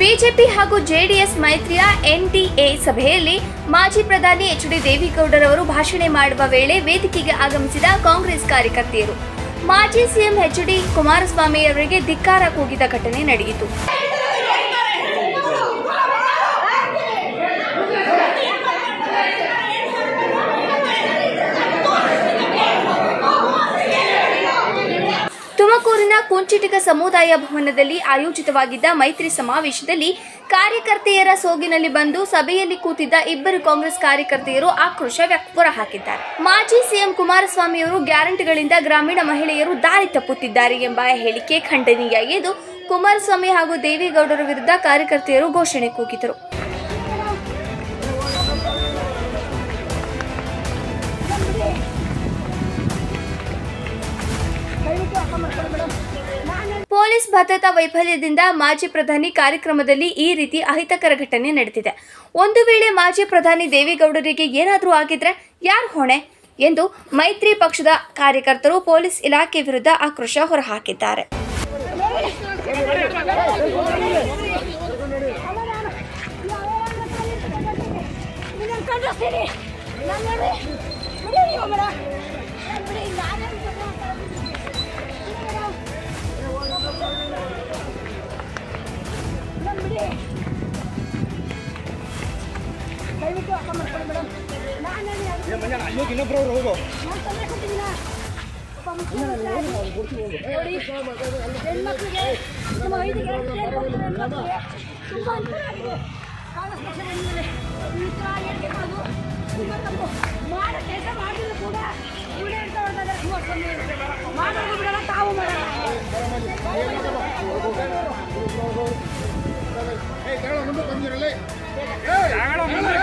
BJP ಹಾಗೂ JDS ಮೈತ್ರಿಯ NDA ಸಭೆಯಲ್ಲಿ ಮಾಜಿ ಪ್ರಧಾನಿ ಎಚ್ ಡಿ ದೇವೇಗೌಡರವರು ಭಾಷಣ ಮಾಡುವ ವೇಳೆ ವೇದಿಕೆಗೆ ಆಗಮಿಸಿದ ಕಾಂಗ್ರೆಸ್ ಕಾರ್ಯಕರ್ತೆಯರು ಮಾಜಿ ಸಿಎಂ ಎಚ್ ಡಿ ಕುಮಾರಸ್ವಾಮಿ ಅವರಿಗೆ ಧಿಕ್ಕಾರ ಕೂಗಿದ ಘಟನೆ ನಡೆಯಿತು ತುಮಕೂರಿನ ಕುಂಚಿಟಿಗ ಸಮುದಾಯ ಭವನದಲ್ಲಿ ಆಯೋಜಿತವಾಗಿದ್ದ ಮೈತ್ರಿ ಸಮಾವೇಶದಲ್ಲಿ ಕಾರ್ಯಕರ್ತೆಯರ ಸೋಗಿನಲ್ಲಿ ಬಂದು ಸಭೆಯಲ್ಲಿ ಕೂತಿದ್ದ ಇಬ್ಬರು ಕಾಂಗ್ರೆಸ್ ಕಾರ್ಯಕರ್ತೆಯರು ಆಕ್ರೋಶ ವ್ಯಕ್ತ ಹೊರಹಾಕಿದ್ದಾರೆ ಮಾಜಿ ಸಿಎಂ ಕುಮಾರಸ್ವಾಮಿಯವರು ಗ್ಯಾರಂಟಿಗಳಿಂದ ಗ್ರಾಮೀಣ ಮಹಿಳೆಯರು ದಾರಿ ತಪ್ಪುತ್ತಿದ್ದಾರೆ ಎಂಬ ಹೇಳಿಕೆ ಖಂಡನೀಯ ಎಂದು ಕುಮಾರಸ್ವಾಮಿ ಹಾಗೂ ದೇವೇಗೌಡರ ವಿರುದ್ಧ ಕಾರ್ಯಕರ್ತೆಯರು ಘೋಷಣೆ ಕೂಗಿದರು ಪೊಲೀಸ್ ಭದ್ರತಾ ವೈಫಲ್ಯದಿಂದ ಮಾಜಿ ಪ್ರಧಾನಿ ಕಾರ್ಯಕ್ರಮದಲ್ಲಿ ಈ ರೀತಿ ಅಹಿತಕರ ಘಟನೆ ನಡೆದಿದೆ ಒಂದು ವೇಳೆ ಮಾಜಿ ಪ್ರಧಾನಿ ದೇವೇಗೌಡರಿಗೆ ಏನಾದರೂ ಆಗಿದ್ರೆ ಯಾರು ಹೊಣೆ ಎಂದು ಮೈತ್ರಿ ಪಕ್ಷದ ಕಾರ್ಯಕರ್ತರು ಪೊಲೀಸ್ ಇಲಾಖೆ ವಿರುದ್ಧ ಆಕ್ರೋಶ ಹೊರಹಾಕಿದ್ದಾರೆ ದಯವಿಟ್ಟು ಅರ್ಥ ಮಾಡ್ಕೊಳ್ಳಿ ಮೇಡಮ್ ನಾನು ಇನ್ನೊಬ್ರು ಹೋಗು ನಾನು ತೊಂದರೆ ಕೊಟ್ಟಿದ್ದೀನ ಒಬ್ಬ ಮುಖ್ಯಮಂತ್ರಿ ನೋಡಿ ಹೆಣ್ಮಕ್ಳಿಗೆ ನಮ್ಮ ಐದು ಗ್ಯಾರಂಟಿ ಹೆಣ್ಮಕ್ಳಿಗೆ ತುಂಬ ಅನುಕೂಲ ಆಗಿದೆ ಕಾಂಗ್ರೆಸ್ ಪಕ್ಷ ಬಂದಮೇಲೆ ಈ ಥರ ಹೇಳಿಕೆ ಮಾಡೋದು ತುಂಬ ತಪ್ಪು ಮಾಡೋ ಕೆಲಸ ಮಾಡಿದ್ರು ಕೂಡ ಇವಳೇ ಅಂತ ಹೊಡೆದಾರೆ ಕುಮಾರಸ್ವಾಮಿ ಅವರು. ಮಾಡೋದು ಬಿಡಲ್ಲ ತಾವು ಮಾಡಲ್ಲ ಏ ತಗೊಳ್ಳೋ ಮುಂದೆ ಬಂದಿರಲಿ ಏ